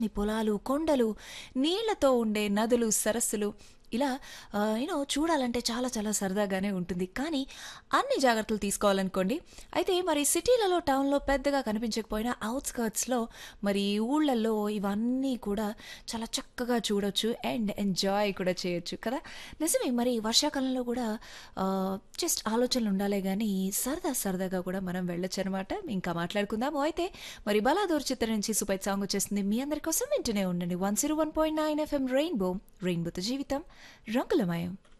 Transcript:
ని పొలాలు కొండలు నీళ్లతో ఉండే నదులు సరస్సులు ఇలా యూనో చూడాలంటే చాలా చాలా సరదాగానే ఉంటుంది కానీ అన్ని జాగ్రత్తలు తీసుకోవాలనుకోండి అయితే మరి సిటీలలో టౌన్లో పెద్దగా కనిపించకపోయినా అవుట్స్కర్ట్స్లో మరి ఊళ్ళల్లో ఇవన్నీ కూడా చాలా చక్కగా చూడొచ్చు అండ్ ఎంజాయ్ కూడా చేయొచ్చు కదా నిజమే మరి వర్షాకాలంలో కూడా జస్ట్ ఆలోచనలు ఉండాలే కానీ సరదా సరదాగా కూడా మనం వెళ్ళొచ్చు అనమాట ఇంకా మాట్లాడుకుందాము అయితే మరి బలాదూర్ చిత్రం నుంచి సూపర్ సాంగ్ వచ్చేస్తుంది మీ అందరి కోసం వింటూనే ఉండండి one zero one point nine FM rainbow రెయిన్బోతో జీవితం రంగులమయం